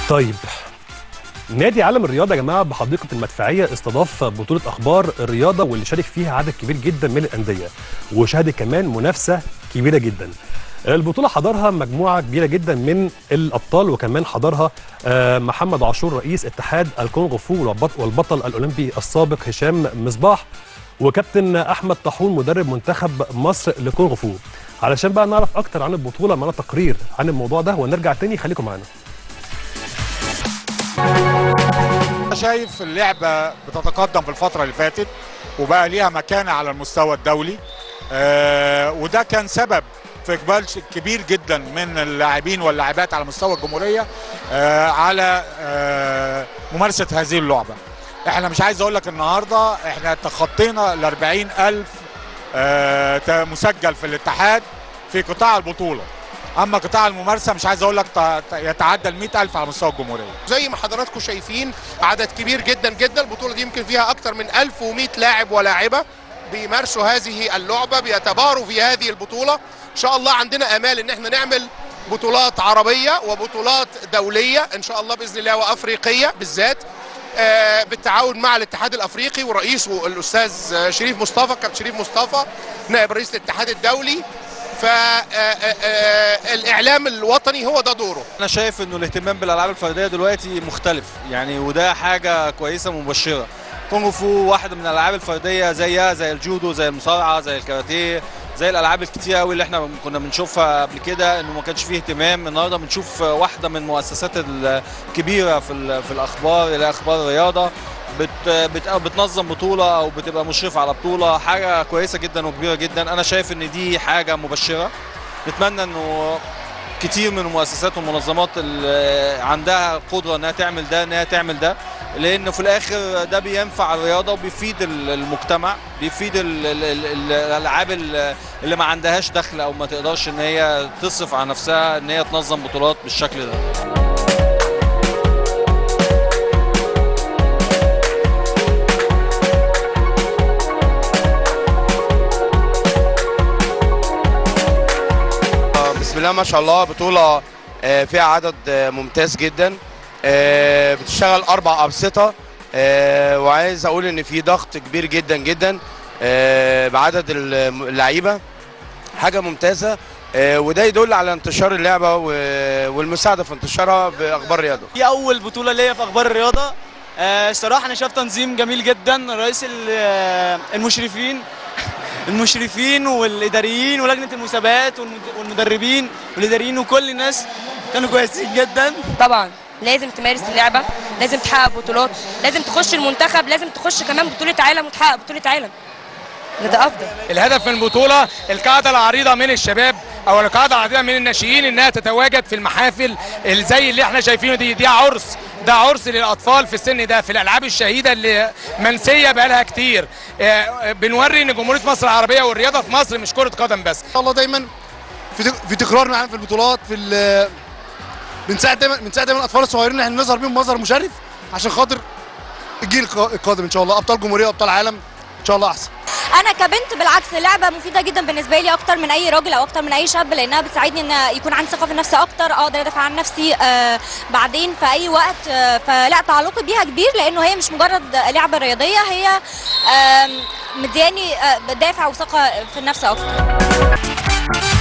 طيب نادي عالم الرياضة يا جماعة بحديقة المدفعية استضاف بطولة أخبار الرياضة واللي شارك فيها عدد كبير جدا من الأندية وشهدت كمان منافسة كبيرة جدا البطولة حضرها مجموعة كبيرة جدا من الأبطال وكمان حضرها آه، محمد عاشور رئيس اتحاد الكونغ فو والبط- والبطل الأولمبي السابق هشام مصباح وكابتن أحمد طاحون مدرب منتخب مصر لكونغ فو علشان بقى نعرف أكتر عن البطولة معانا تقرير عن الموضوع ده ونرجع تاني خليكم معانا أنا شايف اللعبة بتتقدم في الفترة اللي فاتت وبقى ليها مكانة على المستوى الدولي آه وده كان سبب في إقبال ش- كبير جدا من اللاعبين واللاعبات على مستوى الجمهورية آه على آه ممارسة هذه اللعبة احنا مش عايز اقول لك النهاردة احنا تخطينا ال 40 ألف آه ت- مسجل في الاتحاد في قطاع البطولة اما قطاع الممارسه مش عايز اقول لك ت- ت- يتعدى ال 100000 على مستوى الجمهوريه زي ما حضراتكم شايفين عدد كبير جدا جدا البطوله دي يمكن فيها اكتر من 1100 لاعب ولاعبه بيمارسوا هذه اللعبه بيتباروا في هذه البطوله ان شاء الله عندنا امال ان احنا نعمل بطولات عربيه وبطولات دوليه ان شاء الله باذن الله وافريقيه بالذات آه، بالتعاون مع الاتحاد الافريقي ورئيسه الاستاذ آه، شريف مصطفى كابتن شريف مصطفى نائب رئيس الاتحاد الدولي فالاعلام الوطني هو ده دوره انا شايف انه الاهتمام بالالعاب الفرديه دلوقتي مختلف يعني وده حاجه كويسه مبشره كونغ فو واحده من الالعاب الفرديه زيها زي الجودو زي المصارعه زي الكاراتيه زي الالعاب الكتير قوي اللي احنا كنا بنشوفها قبل كده انه ما كانش فيه اهتمام النهارده بنشوف واحده من المؤسسات الكبيره في ال- في الاخبار اللي هي اخبار الرياضه بت بت بتنظم بطوله او بتبقى مشرف على بطوله حاجه كويسه جدا وكبيره جدا انا شايف ان دي حاجه مبشره نتمنى انه كتير من المؤسسات والمنظمات اللي عندها قدره انها تعمل ده انها تعمل ده لانه في الاخر ده بينفع الرياضه وبيفيد ال- المجتمع بيفيد ال- ال- ال- الالعاب ال- اللي ما عندهاش دخل او ما تقدرش ان هي تصرف على نفسها ان هي تنظم بطولات بالشكل ده بسم الله ما شاء الله بطولة آه، فيها عدد آه، ممتاز جدا آه، بتشتغل أربع أبسطة آه، وعايز أقول إن في ضغط كبير جدا جدا آه، بعدد اللعيبة حاجة ممتازة آه، وده يدل على انتشار اللعبة و- والمساعدة في انتشارها بأخبار الرياضة دي اول بطوله ليا في اخبار الرياضه آه، الصراحه انا شايف تنظيم جميل جدا رئيس ال- آه، المشرفين المشرفين والاداريين ولجنه المسابقات والمد- والمدربين والاداريين وكل الناس كانوا كويسين جدا طبعا لازم تمارس اللعبه لازم تحقق بطولات لازم تخش المنتخب لازم تخش كمان بطوله عالم وتحقق بطوله عالم ده, ده افضل الهدف من البطولة القاعدة العريضة من الشباب أو القاعدة العريضة من الناشئين إنها تتواجد في المحافل اللي زي اللي إحنا شايفينه دي دي عرس ده عرس للأطفال في السن ده في الألعاب الشهيدة اللي منسية بقالها كتير آه، بنوري إن جمهورية مصر العربية والرياضة في مصر مش كرة قدم بس ان شاء الله دايما في تك- في تكرار معانا في البطولات في ال- بنساعد دايما بنساعد دايما الاطفال الصغيرين ان احنا نظهر بيهم مظهر مشرف عشان خاطر الجيل الق- القادم ان شاء الله ابطال جمهوريه وابطال عالم ان شاء الله احسن انا كبنت بالعكس اللعبه مفيده جدا بالنسبه لي اكتر من اي راجل او اكتر من اي شاب لانها بتساعدني ان يكون عندي ثقه في النفس اكتر اقدر ادافع عن نفسي آه بعدين في اي وقت آه فلا تعلقي بيها كبير لانه هي مش مجرد لعبه رياضيه هي آه مدياني آه دافع وثقه في النفس اكتر